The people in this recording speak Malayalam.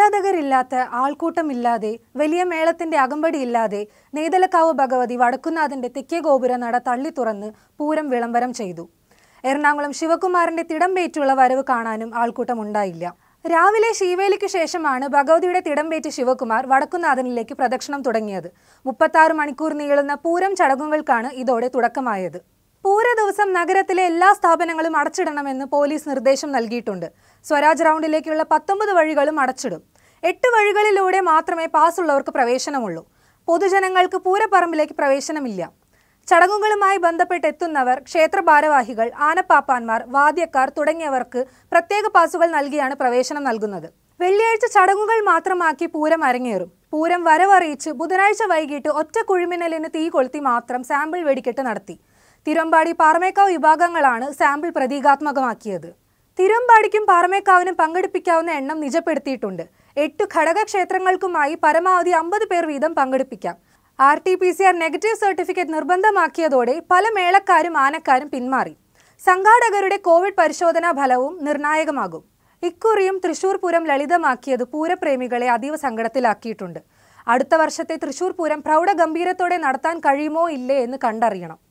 ആരാധകരില്ലാത്ത ആൾക്കൂട്ടമില്ലാതെ വലിയ മേളത്തിന്റെ അകമ്പടിയില്ലാതെ നെയ്തലക്കാവ് ഭഗവതി വടക്കുന്നാഥന്റെ തെക്കേ ഗോപുര നട തള്ളി തുറന്ന് പൂരം വിളംബരം ചെയ്തു എറണാകുളം ശിവകുമാറിന്റെ തിടമ്പേറ്റുള്ള വരവ് കാണാനും ആൾക്കൂട്ടമുണ്ടായില്ല രാവിലെ ശീവേലിക്ക് ശേഷമാണ് ഭഗവതിയുടെ തിടമ്പേറ്റ് ശിവകുമാർ വടക്കുന്നാഥനിലേക്ക് പ്രദക്ഷിണം തുടങ്ങിയത് മുപ്പത്താറ് മണിക്കൂർ നീളുന്ന പൂരം ചടങ്ങുകൾക്കാണ് ഇതോടെ തുടക്കമായത് പൂര ദിവസം നഗരത്തിലെ എല്ലാ സ്ഥാപനങ്ങളും അടച്ചിടണമെന്ന് പോലീസ് നിർദ്ദേശം നൽകിയിട്ടുണ്ട് സ്വരാജ് റൗണ്ടിലേക്കുള്ള പത്തൊമ്പത് വഴികളും അടച്ചിടും എട്ട് വഴികളിലൂടെ മാത്രമേ പാസ്സുള്ളവർക്ക് പ്രവേശനമുള്ളൂ പൊതുജനങ്ങൾക്ക് പൂരപ്പറമ്പിലേക്ക് പ്രവേശനമില്ല ചടങ്ങുകളുമായി ബന്ധപ്പെട്ട് എത്തുന്നവർ ക്ഷേത്ര ഭാരവാഹികൾ ആനപ്പാപ്പാന്മാർ വാദ്യക്കാർ തുടങ്ങിയവർക്ക് പ്രത്യേക പാസുകൾ നൽകിയാണ് പ്രവേശനം നൽകുന്നത് വെള്ളിയാഴ്ച ചടങ്ങുകൾ മാത്രമാക്കി പൂരം അരങ്ങേറും പൂരം വരവറിയിച്ച് ബുധനാഴ്ച വൈകിട്ട് ഒറ്റ കുഴിമിന്നലിന് തീ കൊളുത്തി മാത്രം സാമ്പിൾ വെടിക്കെട്ട് നടത്തി തിരുവമ്പാടി പാറമേക്കാവ് വിഭാഗങ്ങളാണ് സാമ്പിൾ പ്രതീകാത്മകമാക്കിയത് തിരുവമ്പാടിക്കും പാറമേക്കാവിനും പങ്കെടുപ്പിക്കാവുന്ന എണ്ണം നിജപ്പെടുത്തിയിട്ടുണ്ട് എട്ട് ഘടകക്ഷേത്രങ്ങൾക്കുമായി പരമാവധി അമ്പത് പേർ വീതം പങ്കെടുപ്പിക്കാം R T P C R negative certificate നിർബന്ധമാക്കിയതോടെ പല മേളക്കാരും ആനക്കാരും പിന്മാറി സംഘാടകരുടെ കോവിഡ് പരിശോധനാ ഫലവും നിർണായകമാകും ഇക്കുറിയും തൃശൂർ പൂരം ലളിതമാക്കിയത് പൂരപ്രേമികളെ അതീവ സങ്കടത്തിലാക്കിയിട്ടുണ്ട് അടുത്ത വർഷത്തെ തൃശൂർ പൂരം പ്രൗഢഗംഭീരത്തോടെ നടത്താൻ കഴിയുമോ ഇല്ലേ എന്ന് കണ്ടറിയണം